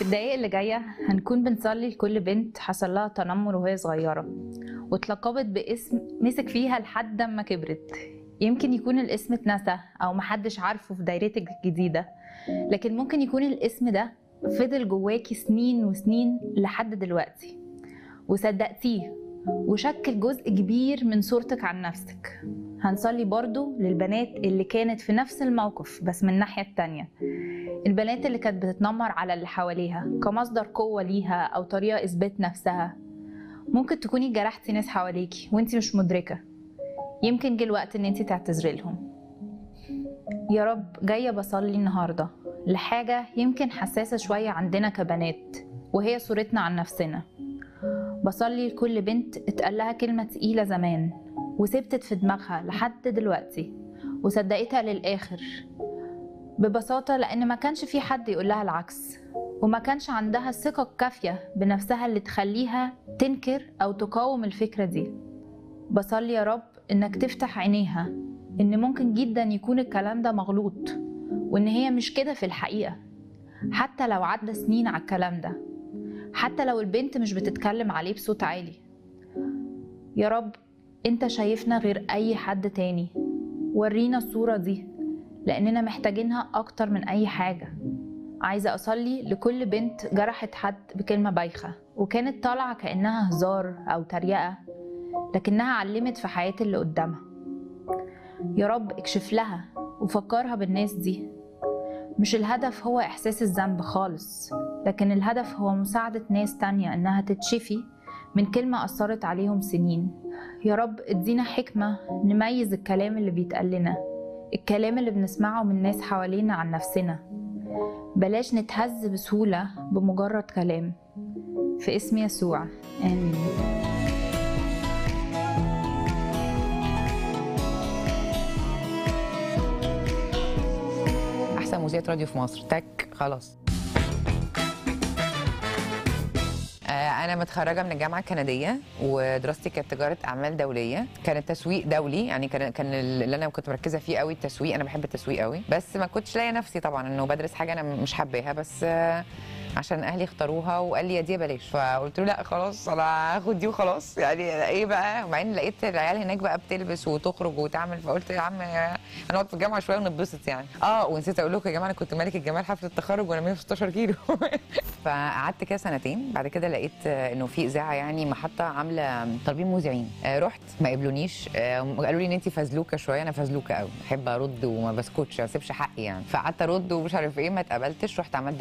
في الدقايق اللي جاية هنكون بنصلي لكل بنت حصل لها تنمر وهي صغيرة واتلقبت باسم مسك فيها لحد ما كبرت يمكن يكون الاسم اتنسى أو محدش عارفه في دايرتك الجديدة لكن ممكن يكون الاسم ده فضل جواكي سنين وسنين لحد دلوقتي وصدقتيه وشكل جزء كبير من صورتك عن نفسك هنصلي برضو للبنات اللي كانت في نفس الموقف بس من الناحية التانية البنات اللي كانت بتتنمر على اللي حواليها كمصدر قوة ليها أو طريقة إثبات نفسها ممكن تكوني جرحتي ناس حواليكي وانتي مش مدركة يمكن جه الوقت ان انتي تعتذري لهم يا رب جاية بصلي النهاردة لحاجة يمكن حساسة شوية عندنا كبنات وهي صورتنا عن نفسنا بصلي لكل بنت اتقال لها كلمة تقيلة زمان وثبتت في دماغها لحد دلوقتي وصدقتها للآخر ببساطة لأن ما كانش في حد يقول لها العكس وما كانش عندها الثقة الكافية بنفسها اللي تخليها تنكر أو تقاوم الفكرة دي بصلي يا رب إنك تفتح عينيها إن ممكن جدا يكون الكلام ده مغلوط وإن هي مش كده في الحقيقة حتى لو عدى سنين على الكلام ده حتى لو البنت مش بتتكلم عليه بصوت عالي يا رب انت شايفنا غير اي حد تاني ورينا الصورة دي لاننا محتاجينها اكتر من اي حاجة عايزة اصلي لكل بنت جرحت حد بكلمة بايخة وكانت طالعة كأنها هزار او تريقة لكنها علمت في حياة اللي قدامها يا رب اكشف لها وفكرها بالناس دي مش الهدف هو إحساس الذنب خالص لكن الهدف هو مساعدة ناس تانية إنها تتشفي من كلمة أثرت عليهم سنين يا رب ادينا حكمة نميز الكلام اللي بيتقال لنا الكلام اللي بنسمعه من ناس حوالينا عن نفسنا بلاش نتهز بسهولة بمجرد كلام في اسم يسوع آمين احسن مذيعة راديو في مصر تك خلاص آه، انا متخرجه من الجامعه الكنديه ودراستي كانت تجاره اعمال دوليه كانت تسويق دولي يعني كان كان اللي انا كنت مركزه فيه قوي التسويق انا بحب التسويق قوي بس ما كنتش لاقيه نفسي طبعا انه بدرس حاجه انا مش حباها بس آه، عشان اهلي اختاروها وقال لي يا دي بلاش فقلت له لا خلاص انا هاخد دي وخلاص يعني ايه بقى وبعدين لقيت العيال هناك بقى بتلبس وتخرج وتعمل فقلت يا عم هنقعد في الجامعه شويه ونتبسط يعني اه ونسيت اقول لكم يا جماعه انا كنت ملك الجمال حفله التخرج وانا 116 كيلو فقعدت كده سنتين بعد كده لقيت آه، انه في اذاعه يعني محطه عامله طالبين مذيعين آه، رحت ما قبلونيش آه، قالوا لي ان انت فزلوكه شويه انا فزلوكه قوي بحب ارد وما بسكتش ما اسيبش حقي يعني فقعدت ارد ومش عارف ايه ما اتقبلتش رحت عملت